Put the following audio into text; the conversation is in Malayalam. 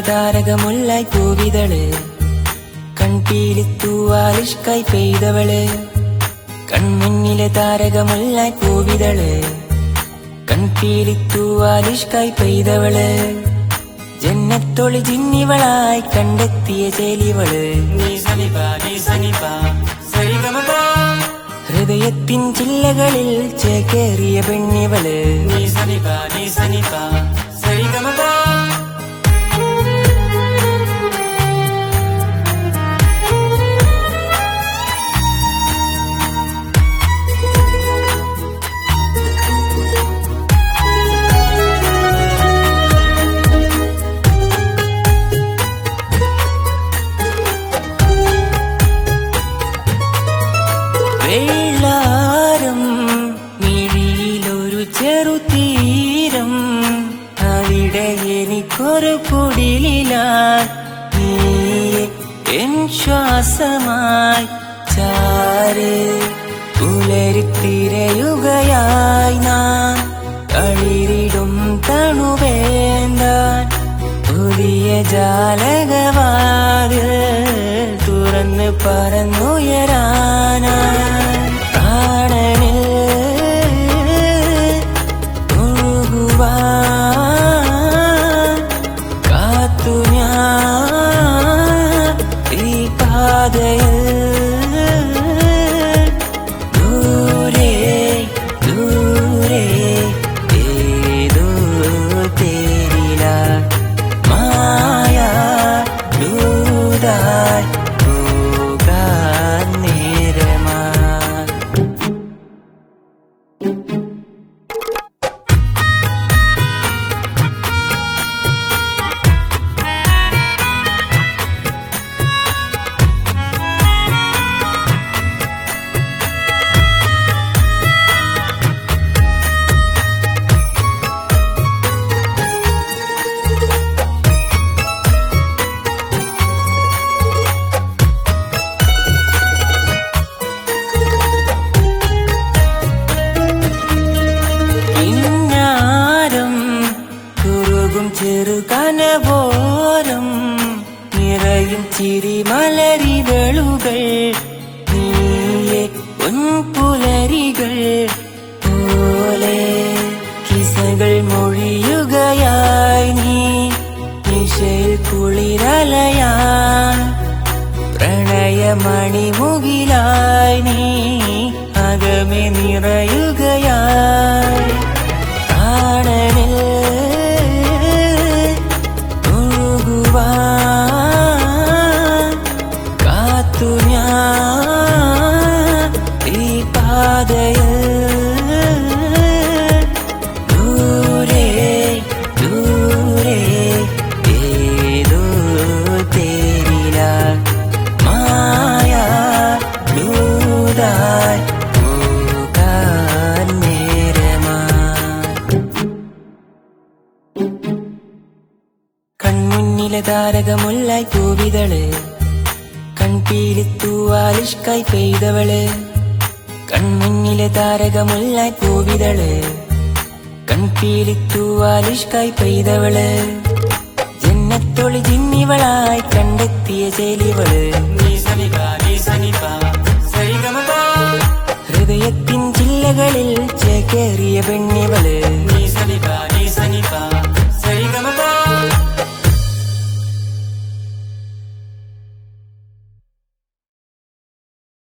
താരകമുല്ലായി പൂവിതള് കൺപീലിത്തൂവാലിഷ്കായി പെയ്തവള് കൺമുന്നിലെ താരകമുല്ലായി പൂവിതള് കൺപീലിത്തൂവാലിഷ്കായി പെയ്തവള് ജന്നത്തൊളി ജിന്നിവളായി കണ്ടെത്തിയ ചേലിവള് ഹൃദയത്തിൻ ചില്ലകളിൽ ചേക്കേറിയ പെണ്ണിവള് വെള്ളാരം മിഴിയിലൊരു ചെറുതീരം അവിടെ എനിക്കൊരു കുടിലായി നീ എൻ ശ്വാസമായി ചാര് പുലരിത്തിരയുകയായി നാം തളിരിടും തണുവേന്താൻ പുതിയ ജാലകവാതിൽ തുറന്ന് പറന്നുയരാനായി കാണനിൽ ഒഴുകുവാൻ കാത്തു ഞാൻ ഈ പാതയിൽ ദൂരെ ദൂരെ ഏതോ തേരില മായ ദൂതായി പോകാൻ നേരമാ ഇന്നാരം കുറുകും ചെറുകനവോരം നിറയും ചിരിമലരിതളുകൾ നീയെ പൊൻപുലരികൾ പോലെ കിസകൾ മൊഴിയുകയായി നീ നിശയിൽ കുളിരലയാൻ പ്രണയമണിമുകിലായി നീ അകമെ നിറയുകയായി കാണനിൽ ഒഴുകുവാൻ കാത്തു ഞാൻ ഈ പാതയിൽ ദൂരെ ദൂരെ ഏതോ തേരില മായ ദൂതായി പോകാൻ നേരമാ കൺമുന്നിലെ താരകമുല്ലായി പൂവിതള് കൺപീലിത്തൂവാലിഷ്കായി പെയ്തവള് കൺമുന്നിലെ താരകമുല്ലായി പൂവിതള് കൺപീലിത്തൂവാലിഷ്കായി പെയ്തവള് ജന്നത്തൊളി ജിന്നിവളായി കണ്ടെത്തിയ ചേലിവള് ഹൃദയത്തിൻ ചില്ലകളിൽ ചേക്കേറിയ പെണ്ണിവള്